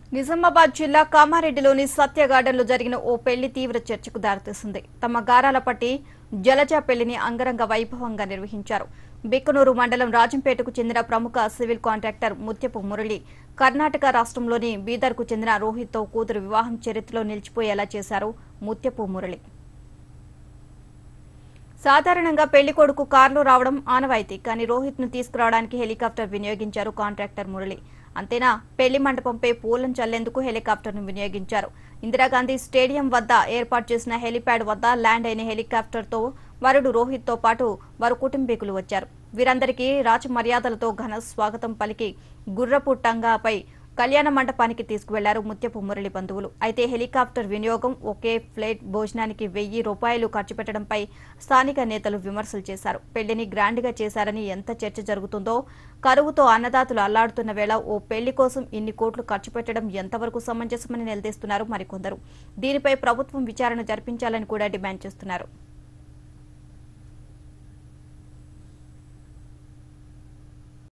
నిజామాబాద్ జిల్లా కామారెడ్డిలోని సత్య గార్డెన్లో జరిగిన ఓ పెళ్లి తీవ్ర చర్చకు దారితీసింది తమ గారాల పట్టి జలజ పెళ్లిని అంగరంగ వైభవంగా నిర్వహించారు బిక్కనూరు మండలం రాజంపేటకు చెందిన ప్రముఖ సివిల్ కాంట్రాక్టర్ ముత్యపు మురళి కర్ణాటక రాష్ట్రంలోని బీదర్కు చెందిన రోహిత్తో కూతురు వివాహం చరిత్రలో నిలిచిపోయేలా చేశారు ముత్యపు మురళి సాధారణంగా పెళ్లి కొడుకు కారులో రావడం ఆనవాయితీ కానీ రోహిత్ ను తీసుకురావడానికి హెలికాప్టర్ వినియోగించారు కాంట్రాక్టర్ మురళి అంతేనా పెళ్లి మండపంపై పూలను చల్లేందుకు హెలికాప్టర్ ను వినియోగించారు ఇందిరాగాంధీ స్టేడియం వద్ద ఏర్పాటు చేసిన హెలిప్యాడ్ వద్ద ల్యాండ్ అయిన హెలికాప్టర్ తో వరుడు రోహిత్ తో పాటు వారి కుటుంబీకులు వచ్చారు వీరందరికీ రాజ మర్యాదలతో ఘన స్వాగతం పలికి గుర్రపు టంగాపై కళ్యాణ మండపానికి తీసుకువెళ్లారు ముత్యపు మురళి బంధువులు అయితే హెలికాప్టర్ వినియోగం ఒకే ఫ్లైట్ భోజనానికి వెయ్యి రూపాయలు ఖర్చు పెట్టడంపై స్థానిక నేతలు విమర్శలు చేశారు పెళ్లిని గ్రాండ్గా చేశారని ఎంత చర్చ జరుగుతుందో కరువుతో అన్నదాతలు అల్లాడుతున్న వేళ ఓ పెళ్లి కోసం ఇన్ని కోట్లు ఖర్చు పెట్టడం ఎంతవరకు సమంజసమని నిలదీస్తున్నారు మరికొందరు దీనిపై ప్రభుత్వం విచారణ జరిపించాలని కూడా డిమాండ్ చేస్తున్నారు